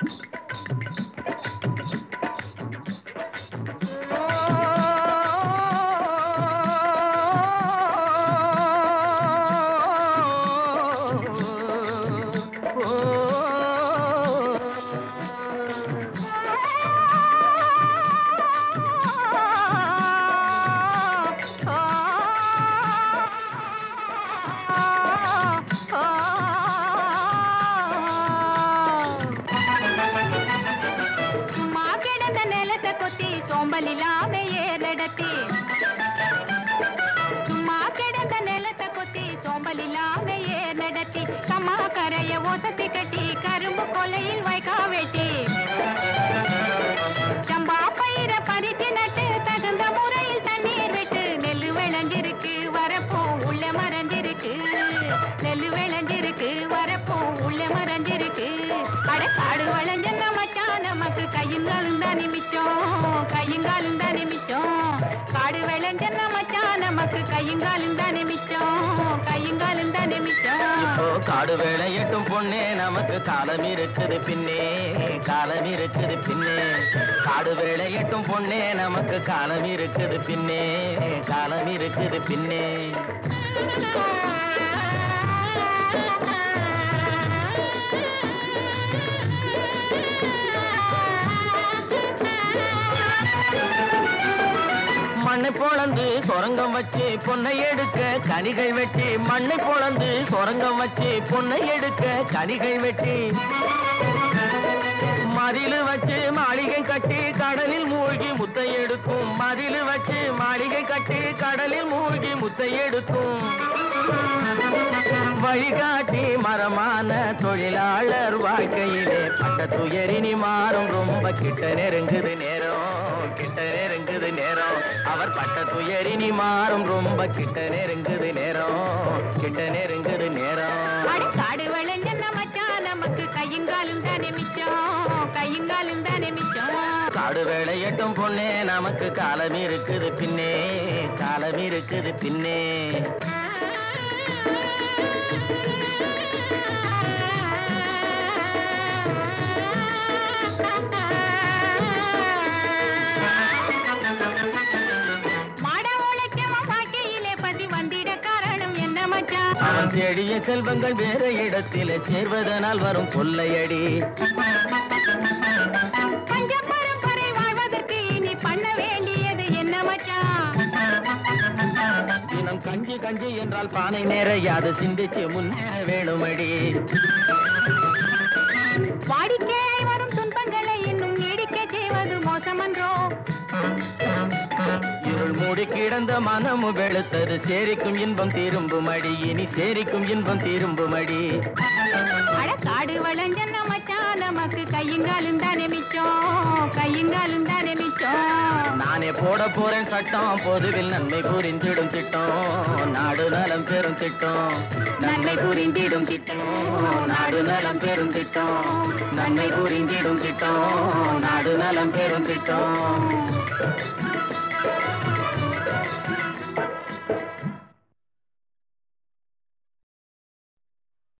சும்மா கிடந்த நிலத்தை கொத்தி சோம்பல் இல்லாம ஏறடத்தி சும்மா கிடந்த நிலத்தை கொத்தி சோம்பல் இல்லாம ஏறடத்தி கம்மா கரைய ஒசத்தி கட்டி கரும்பு கொலையில் வைக்கா வெட்டி சம்பா பயிர பறித்து நட்டு தகுந்த முறையில் தண்ணீர் விட்டு நெல்லு விளைஞ்சிருக்கு வரப்போ உள்ள மறைஞ்சிருக்கு நெல்லு விளைஞ்சிருக்கு வரப்போ உள்ள மறைஞ்சிருக்கு அட காடு வளைஞ்ச மச்சான் நமக்கு கையுங்காலும் தான் நிமிச்சோம் கையுங்காலும் தான் நிமிச்சோம் காடு விளைஞ்ச மச்சான் நமக்கு கையுங்காலும் தான் நிமிச்சோம் கையுங்காலும் தான் நிமிச்சோம் இப்போ காடு வேலையட்டும் பொண்ணே நமக்கு காலம் இருக்குது பின்னே காலம் இருக்குது பின்னே காடு வேலையட்டும் பொண்ணே நமக்கு காலம் இருக்குது பின்னே காலம் இருக்குது பின்னே மண்ணை பொளந்து சொரங்கம் வச்சு பொன்னை எடுக்க கனிகள் வெட்டி மண்ணை பொளந்து சொரங்கம் வச்சு பொன்னை எடுக்க கனிகள் வெட்டி மதிலு வச்சு மாளிகை கட்டி கடலில் மூழ்கி முத்தை எடுக்கும் மதிலு வச்சு மாளிகை கட்டி கடலில் மூழ்கி முத்தை எடுக்கும் வழிகாட்டி மரமான தொழிலாளர் வாழ்க்கையிலே பட்ட துயரினி மாறும் ரொம்ப கிட்ட நெருங்குது நேரம் கிட்ட நெருங்குது நேரம் அவர் பட்ட துயரினி மாறும் ரொம்ப கிட்ட நெருங்குது நேரம் கிட்ட நெருங்குது நேரம் அட காடு விளைஞ்ச மச்சான் நமக்கு கையுங்காலும் தானே மிச்சம் கையுங்காலும் தானே மிச்சம் காடு வேலையட்டும் பொண்ணே நமக்கு காலம் இருக்குது பின்னே காலம் இருக்குது பின்னே மாட உழைக்கவா வாழ்க்கையிலே பதி வந்திட காரணம் என்ன மச்சான் அவன் தேடிய செல்வங்கள் வேறு இடத்திலே சேர்வதனால் வரும் கொள்ளையடி பஞ்ச பரம்பரை வாழ்வதற்கு இனி பண்ண வேண்டியது என்ன மச்சான் தினம் கஞ்சி கஞ்சி என்றால் பானை நிறையாது சிந்திச்சு முன்னேற வேணுமடி வாடிக்கையாய் வரும் துன்பங்களை இன்னும் நீடிக்க செய்வது மோசமன்றோ இருள் மூடி கிடந்த மனமும் வெளுத்தது சேரிக்கும் இன்பம் திரும்பும் அடி இனி சேரிக்கும் இன்பம் திரும்பும் அடி அட காடு வளைஞ்ச மச்சான் நமக்கு கையுங்காலும் தானே மிச்சம் கையுங்காலும் தானே மிச்சம் நானே போட போறேன் சட்டம் பொதுவில் நன்மை புரிந்திடும் திட்டம் நாடு நலம் பெறும் திட்டம் நன்மை புரிந்திடும் திட்டம் நாடு நலம் பெறும் திட்டம் நன்மை புரிந்திடும் திட்டம் நாடு நலம் பெறும் திட்டம்